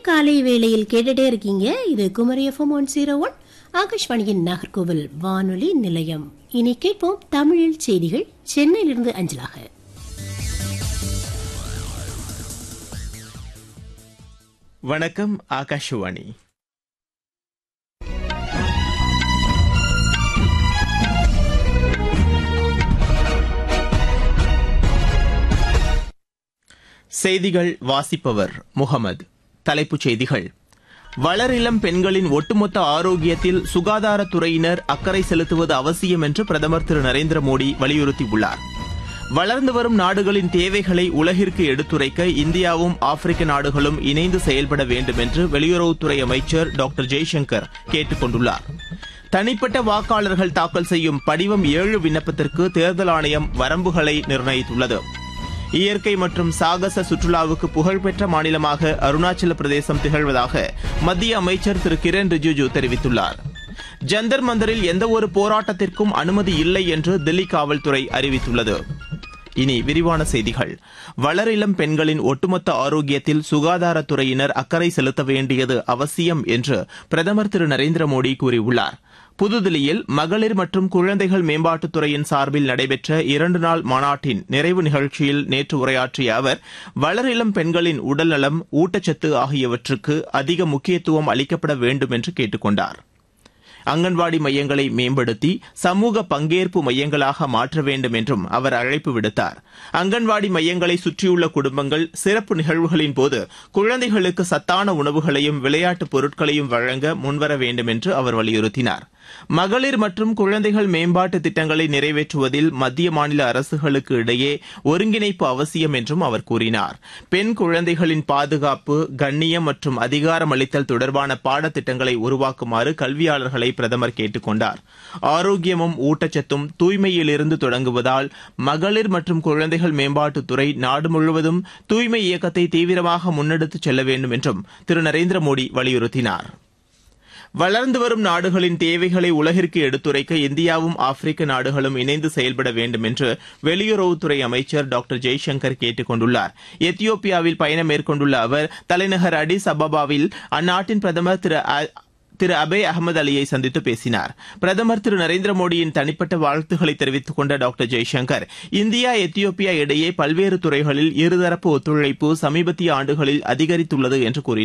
காலை வேளையில் கேட்டுட்டே இருக்கீங்க இது Kumari FM one zero one ஆகாஷ்வாணியின் நாகர்கோவில் வானொலி நிலையம் இனி கேட்போம் தமிழில் செய்திகள் சென்னையிலிருந்து அஞ்சலாக வணக்கம் ஆகாஷவாணி செய்திகள் வாசிப்பவர் முகமது தலைப்புச் செய்திகள் வளரிளம் பெண்களின் ஒட்டுமொத்த ஆரோக்கியத்தில் சுகாதாரத்துறையினர் அக்கறை செலுத்துவது அவசியம் என்று பிரதமர் திரு நரேந்திர மோடி வலியுறுத்தியுள்ளார் வளர்ந்து வரும் நாடுகளின் தேவைகளை உலகிற்கு எடுத்துரைக்க இந்தியாவும் ஆப்பிரிக்க நாடுகளும் இணைந்து செயல்பட வேண்டும் என்று வெளியுறவுத்துறை அமைச்சர் டாக்டர் ஜெய்சங்கர் கேட்டுக் கொண்டுள்ளார் தனிப்பட்ட வாக்காளர்கள் தாக்கல் செய்யும் படிவம் ஏழு விண்ணப்பத்திற்கு தேர்தல் ஆணையம் வரம்புகளை நிர்ணயித்துள்ளது இயற்கை மற்றும் சாகச சுற்றுலாவுக்கு புகழ்பெற்ற மாநிலமாக அருணாச்சல பிரதேசம் திகழ்வதாக மத்திய அமைச்சர் திரு கிரண் ரிஜிஜு தெரிவித்துள்ளார் ஜந்தர் மந்தரில் எந்தவொரு போராட்டத்திற்கும் அனுமதி இல்லை என்று தில்லி காவல்துறை அறிவித்துள்ளது இனி விரிவான செய்திகள் வளரிளம் பெண்களின் ஒட்டுமொத்த ஆரோக்கியத்தில் சுகாதாரத்துறையினர் அக்கறை செலுத்த வேண்டியது அவசியம் என்று பிரதமர் திரு நரேந்திர மோடி கூறியுள்ளார் புதுதில்லியில் மகளிர் மற்றும் குழந்தைகள் மேம்பாட்டுத்துறையின் சார்பில் நடைபெற்ற இரண்டு நாள் மாநாட்டின் நிறைவு நிகழ்ச்சியில் நேற்று உரையாற்றிய அவர் வளரிளம் பெண்களின் உடல்நலம் ஊட்டச்சத்து ஆகியவற்றுக்கு அதிக முக்கியத்துவம் அளிக்கப்பட வேண்டும் என்று கேட்டுக் கொண்டார் அங்கன்வாடி மையங்களை மேம்படுத்தி சமூக பங்கேற்பு மையங்களாக மாற்ற வேண்டும் என்றும் அவர் அழைப்பு விடுத்தார் அங்கன்வாடி மையங்களை சுற்றியுள்ள குடும்பங்கள் சிறப்பு நிகழ்வுகளின் போது குழந்தைகளுக்கு சத்தான உணவுகளையும் விளையாட்டுப் பொருட்களையும் வழங்க முன்வர வேண்டும் என்று அவர் வலியுறுத்தினார் மகளிர் மற்றும் குழந்தைகள் மேம்பாட்டு திட்டங்களை நிறைவேற்றுவதில் மத்திய மாநில அரசுகளுக்கு இடையே ஒருங்கிணைப்பு அவசியம் என்றும் அவர் கூறினார் பெண் குழந்தைகளின் பாதுகாப்பு கண்ணியம் மற்றும் அதிகாரம் அளித்தல் தொடர்பான பாடத்திட்டங்களை உருவாக்குமாறு கல்வியாளர்களை பிரதமர் கேட்டுக் கொண்டார் ஆரோக்கியமும் ஊட்டச்சத்தும் தூய்மையிலிருந்து தொடங்குவதால் மகளிர் மற்றும் குழந்தைகள் மேம்பாட்டுத்துறை நாடு முழுவதும் தூய்மை இயக்கத்தை தீவிரமாக முன்னெடுத்துச் செல்ல வேண்டும் என்றும் திரு நரேந்திர மோடி வலியுறுத்தினார் வளர்ந்து வரும் நாடுகளின் தேவைகளை உலகிற்கு எடுத்துரைக்க இந்தியாவும் ஆப்பிரிக்க நாடுகளும் இணைந்து செயல்பட வேண்டும் என்று வெளியுறவுத்துறை அமைச்சர் டாக்டர் ஜெய்சங்கர் கேட்டுக் கொண்டுள்ளார் எத்தியோப்பியாவில் பயணம் மேற்கொண்டுள்ள அவர் தலைநகர் அடிஸ் அபபாவில் அந்நாட்டின் பிரதமர் திரு திரு அபே அகமது அலியை சந்தித்து பேசினார் பிரதமர் திரு நரேந்திர மோடியின் தனிப்பட்ட வாழ்த்துக்களை தெரிவித்துக் கொண்ட டாக்டர் ஜெய்சங்கர் இந்தியா எத்தியோப்பியா இடையே பல்வேறு துறைகளில் இருதரப்பு ஒத்துழைப்பு சமீபத்திய ஆண்டுகளில் அதிகரித்துள்ளது என்று கூறினார்